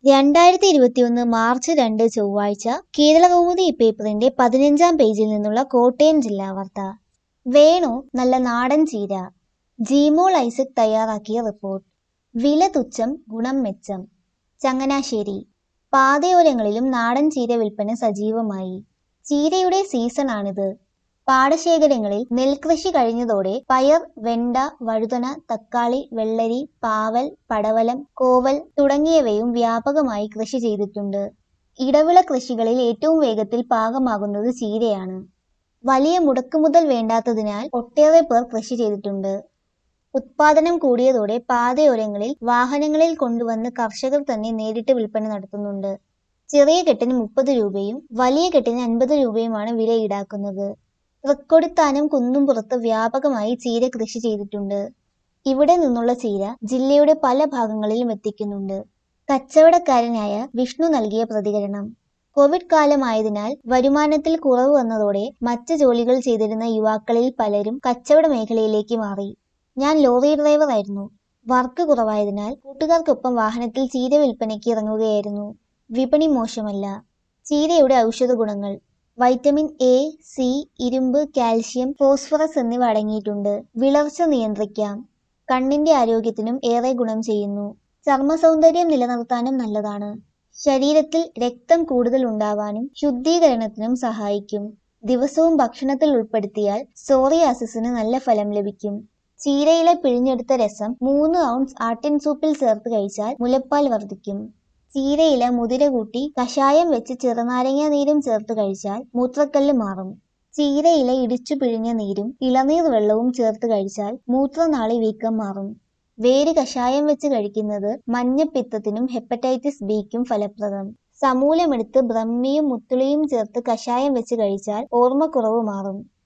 രണ്ടായിരത്തി ഇരുപത്തിയൊന്ന് മാർച്ച് രണ്ട് ചൊവ്വാഴ്ച കേരളകൗമുദി പേപ്പറിന്റെ പതിനഞ്ചാം പേജിൽ നിന്നുള്ള കോട്ടയം ജില്ലാ വാർത്ത വേണു നല്ല നാടൻ ചീര ജീമോൾ ഐസക് തയ്യാറാക്കിയ റിപ്പോർട്ട് വില തുച്ഛം ഗുണം മെച്ചം ചങ്ങനാശ്ശേരി പാതയോരങ്ങളിലും നാടൻ ചീര വിൽപ്പന സജീവമായി ചീരയുടെ സീസണാണിത് പാടശേഖരങ്ങളിൽ നെൽകൃഷി കഴിഞ്ഞതോടെ പയർ വെണ്ട വഴുതന തക്കാളി വെള്ളരി പാവൽ പടവലം കോവൽ തുടങ്ങിയവയും വ്യാപകമായി കൃഷി ചെയ്തിട്ടുണ്ട് ഇടവിള കൃഷികളിൽ ഏറ്റവും വേഗത്തിൽ പാകമാകുന്നത് ചീരയാണ് വലിയ മുടക്കുമുതൽ വേണ്ടാത്തതിനാൽ ഒട്ടേറെ പേർ കൃഷി ചെയ്തിട്ടുണ്ട് ഉത്പാദനം കൂടിയതോടെ പാതയോരങ്ങളിൽ വാഹനങ്ങളിൽ കൊണ്ടുവന്ന് കർഷകർ തന്നെ നേരിട്ട് വിൽപ്പന നടത്തുന്നുണ്ട് ചെറിയ കെട്ടിന് മുപ്പത് രൂപയും വലിയ കെട്ടിന് അൻപത് രൂപയുമാണ് വില ഈടാക്കുന്നത് തൃക്കൊടിത്താനം കുന്നുംപുറത്ത് വ്യാപകമായി ചീര കൃഷി ചെയ്തിട്ടുണ്ട് ഇവിടെ നിന്നുള്ള ചീര ജില്ലയുടെ പല ഭാഗങ്ങളിലും എത്തിക്കുന്നുണ്ട് കച്ചവടക്കാരനായ വിഷ്ണു നൽകിയ പ്രതികരണം കോവിഡ് കാലമായതിനാൽ വരുമാനത്തിൽ കുറവ് വന്നതോടെ മറ്റ് ജോലികൾ ചെയ്തിരുന്ന യുവാക്കളിൽ പലരും കച്ചവട മേഖലയിലേക്ക് മാറി ഞാൻ ലോറി ഡ്രൈവറായിരുന്നു വർക്ക് കുറവായതിനാൽ കൂട്ടുകാർക്കൊപ്പം വാഹനത്തിൽ ചീര വിൽപ്പനയ്ക്ക് ഇറങ്ങുകയായിരുന്നു വിപണി മോശമല്ല ചീരയുടെ ഔഷധ ഗുണങ്ങൾ വൈറ്റമിൻ എ സി ഇരുമ്പ് കാൽഷ്യം ഫോസ്ഫറസ് എന്നിവ അടങ്ങിയിട്ടുണ്ട് വിളർച്ച നിയന്ത്രിക്കാം കണ്ണിന്റെ ആരോഗ്യത്തിനും ഏറെ ഗുണം ചെയ്യുന്നു ചർമ്മ സൗന്ദര്യം നിലനിർത്താനും നല്ലതാണ് ശരീരത്തിൽ രക്തം കൂടുതൽ ഉണ്ടാവാനും ശുദ്ധീകരണത്തിനും സഹായിക്കും ദിവസവും ഭക്ഷണത്തിൽ ഉൾപ്പെടുത്തിയാൽ സോറിയാസിസിന് നല്ല ഫലം ലഭിക്കും ചീരയിലെ പിഴിഞ്ഞെടുത്ത രസം മൂന്ന് ഔൺസ് ആട്ടിൻ സൂപ്പിൽ ചേർത്ത് കഴിച്ചാൽ മുലപ്പാൽ വർദ്ധിക്കും ചീരയില മുതിര കൂട്ടി കഷായം വെച്ച് ചെറുനാരങ്ങ നീരും ചേർത്ത് കഴിച്ചാൽ മൂത്രക്കല്ല് മാറും ചീരയില ഇടിച്ചു പിഴിഞ്ഞ നീരും ഇളനീർ വെള്ളവും ചേർത്ത് കഴിച്ചാൽ മൂത്രനാളി വീക്കം മാറും വേര് കഷായം വെച്ച് കഴിക്കുന്നത് മഞ്ഞപ്പിത്തത്തിനും ഹെപ്പറ്റൈറ്റിസ് ബിക്കും ഫലപ്രദം സമൂലമെടുത്ത് ബ്രഹ്മിയും മുത്തുളിയും ചേർത്ത് കഷായം വെച്ച് കഴിച്ചാൽ ഓർമ്മക്കുറവ് മാറും